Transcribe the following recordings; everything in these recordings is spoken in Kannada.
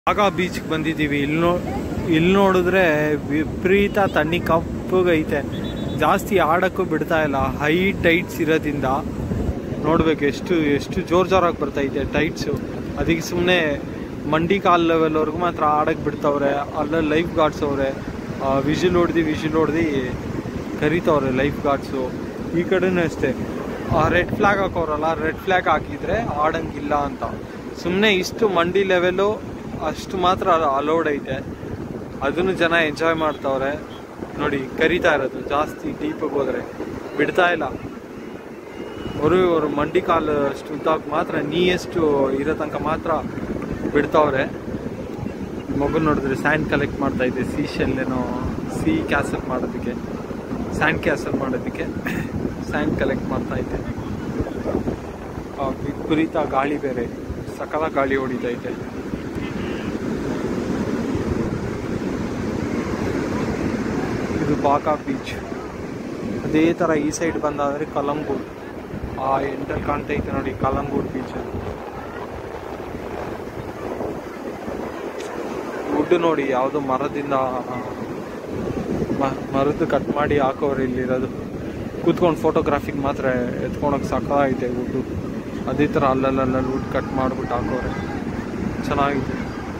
ಆಗ ಬೀಚ್ಗೆ ಬಂದಿದ್ದೀವಿ ಇಲ್ಲಿ ನೋ ಇಲ್ಲಿ ನೋಡಿದ್ರೆ ವಿಪರೀತ ತಣ್ಣಿ ಕಪ್ಪಗೈತೆ ಜಾಸ್ತಿ ಆಡಕ್ಕೂ ಬಿಡ್ತಾ ಇಲ್ಲ ಹೈ ಟೈಟ್ಸ್ ಇರೋದ್ರಿಂದ ನೋಡ್ಬೇಕು ಎಷ್ಟು ಎಷ್ಟು ಜೋರ್ ಜೋರಾಗಿ ಬರ್ತೈತೆ ಟೈಟ್ಸು ಅದಕ್ಕೆ ಸುಮ್ಮನೆ ಮಂಡಿ ಕಾಲ್ ಲೆವೆಲ್ವರೆಗೂ ಮಾತ್ರ ಆಡಕ್ಕೆ ಬಿಡ್ತವ್ರೆ ಅಲ್ಲೇ ಲೈಫ್ ಗಾರ್ಡ್ಸ್ ಅವ್ರೆ ವಿಜಿಲ್ ಹೊಡ್ದು ವಿಜಿಲ್ ಹೊಡ್ದು ಕರಿತವ್ರೆ ಲೈಫ್ ಗಾರ್ಡ್ಸು ಈ ಕಡೆನೂ ಅಷ್ಟೇ ರೆಡ್ ಫ್ಲ್ಯಾಗ್ ಹಾಕೋರಲ್ಲ ರೆಡ್ ಫ್ಲ್ಯಾಗ್ ಹಾಕಿದ್ರೆ ಆಡಂಗಿಲ್ಲ ಅಂತ ಸುಮ್ಮನೆ ಇಷ್ಟು ಮಂಡಿ ಲೆವೆಲು ಅಷ್ಟು ಮಾತ್ರ ಅಲೌಡ್ ಐತೆ ಅದನ್ನು ಜನ ಎಂಜಾಯ್ ಮಾಡ್ತಾವ್ರೆ ನೋಡಿ ಕರಿತಾ ಇರೋದು ಜಾಸ್ತಿ ಡೀಪಿಗೆ ಹೋದ್ರೆ ಬಿಡ್ತಾ ಇಲ್ಲ ಅವರು ಅವರು ಮಂಡಿ ಕಾಲು ಅಷ್ಟು ಉದ್ದಾಗ ಮಾತ್ರ ನೀ ಎಷ್ಟು ಇರೋ ತನಕ ಮಾತ್ರ ಬಿಡ್ತಾವ್ರೆ ಮಗು ನೋಡಿದ್ರೆ ಸ್ಯಾಂಡ್ ಕಲೆಕ್ಟ್ ಮಾಡ್ತಾ ಇದೆ ಸೀ ಶೆಲ್ ಏನೋ ಸಿ ಕ್ಯಾಸಲ್ ಮಾಡೋದಕ್ಕೆ ಸ್ಯಾಂಡ್ ಕ್ಯಾಸಲ್ ಮಾಡೋದಕ್ಕೆ ಸ್ಯಾಂಡ್ ಕಲೆಕ್ಟ್ ಮಾಡ್ತಾ ಇದ್ದೆ ಆ, ವಿಪರೀತ ಗಾಳಿ ಬೇರೆ ಸಕಲ ಗಾಳಿ ಹೊಡಿತೈತೆ ಇದು ಬಾಕಾ ಬೀಚ್ ಅದೇ ಥರ ಈ ಸೈಡ್ ಬಂದಾದ್ರೆ ಕಲಂಗೂರ್ ಆ ಎಂಟರ್ ಕಾಣ್ತೈತೆ ನೋಡಿ ಕಲಂಗೂರ್ ಬೀಚ್ ವುಡ್ ನೋಡಿ ಯಾವುದೋ ಮರದಿಂದ ಮ- ಮರದ್ದು ಕಟ್ ಮಾಡಿ ಹಾಕೋರು ಇಲ್ಲಿರೋದು ಕೂತ್ಕೊಂಡು ಫೋಟೋಗ್ರಾಫಿಗೆ ಮಾತ್ರ ಎತ್ಕೊಳಕ್ ಸಾಕಾಗೈತೆ ವುಡ್ಡು ಅದೇ ಥರ ಅಲ್ಲಲ್ಲಲ್ಲ ವುಡ್ ಕಟ್ ಮಾಡ್ಬಿಟ್ಟು ಹಾಕೋರೆ ಚೆನ್ನಾಗಿದೆ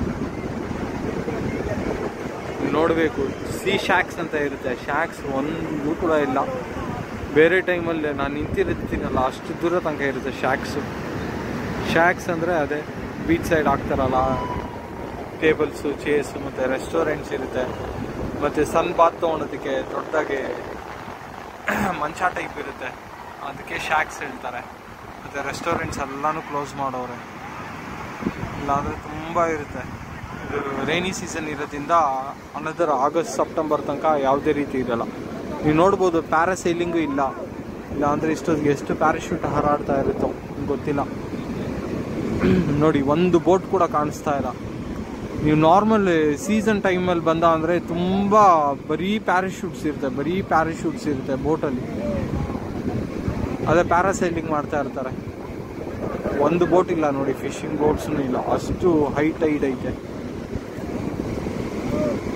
ನೋಡಬೇಕು ಸಿ ಶಾಕ್ಸ್ ಅಂತ ಇರುತ್ತೆ ಶಾಕ್ಸ್ ಒಂದು ಕೂಡ ಇಲ್ಲ ಬೇರೆ ಟೈಮಲ್ಲಿ ನಾನು ನಿಂತಿರ್ತೀನಲ್ಲ ಅಷ್ಟು ದೂರ ತನಕ ಇರುತ್ತೆ ಶಾಕ್ಸು ಶಾಕ್ಸ್ ಅಂದರೆ ಅದೇ ಬೀಚ್ ಸೈಡ್ ಹಾಕ್ತಾರಲ್ಲ ಟೇಬಲ್ಸು ಚೇರ್ಸು ಮತ್ತು ರೆಸ್ಟೋರೆಂಟ್ಸ್ ಇರುತ್ತೆ ಮತ್ತು ಸನ್ ಬಾತ್ ತೊಗೊಳೋದಕ್ಕೆ ದೊಡ್ಡದಾಗಿ ಮಂಚ ಟೈಪ್ ಇರುತ್ತೆ ಅದಕ್ಕೆ ಶಾಕ್ಸ್ ಹೇಳ್ತಾರೆ ಮತ್ತು ರೆಸ್ಟೋರೆಂಟ್ಸ್ ಎಲ್ಲನೂ ಕ್ಲೋಸ್ ಮಾಡೋರೆ ಇಲ್ಲಾಂದರೆ ತುಂಬ ಇರುತ್ತೆ ಇದು ರೈನಿ ಸೀಸನ್ ಇರೋದ್ರಿಂದ ಅನದರ್ ಆಗಸ್ಟ್ ಸೆಪ್ಟೆಂಬರ್ ತನಕ ಯಾವುದೇ ರೀತಿ ಇರಲ್ಲ ನೀವು ನೋಡ್ಬೋದು ಪ್ಯಾರಾಸೈಲಿಂಗು ಇಲ್ಲ ಇಲ್ಲ ಅಂದರೆ ಇಷ್ಟೊತ್ತಿಗೆ ಎಷ್ಟು ಪ್ಯಾರಾಶೂಟ್ ಹಾರಾಡ್ತಾ ಇರುತ್ತೋ ಗೊತ್ತಿಲ್ಲ ನೋಡಿ ಒಂದು ಬೋಟ್ ಕೂಡ ಕಾಣಿಸ್ತಾ ಇಲ್ಲ ನೀವು ನಾರ್ಮಲ್ ಸೀಸನ್ ಟೈಮಲ್ಲಿ ಬಂದ ಅಂದರೆ ತುಂಬ ಬರೀ ಪ್ಯಾರಾಶೂಟ್ಸ್ ಇರುತ್ತೆ ಬರೀ ಪ್ಯಾರಾಶೂಟ್ಸ್ ಇರುತ್ತೆ ಬೋಟಲ್ಲಿ ಅದೇ ಪ್ಯಾರಾಸೈಲಿಂಗ್ ಮಾಡ್ತಾ ಇರ್ತಾರೆ ಒಂದು ಬೋಟ್ ಇಲ್ಲ ನೋಡಿ ಫಿಶಿಂಗ್ ಬೋಟ್ಸ್ನು ಇಲ್ಲ ಅಷ್ಟು ಹೈಟ್ ಹೈಟ್ ಐತೆ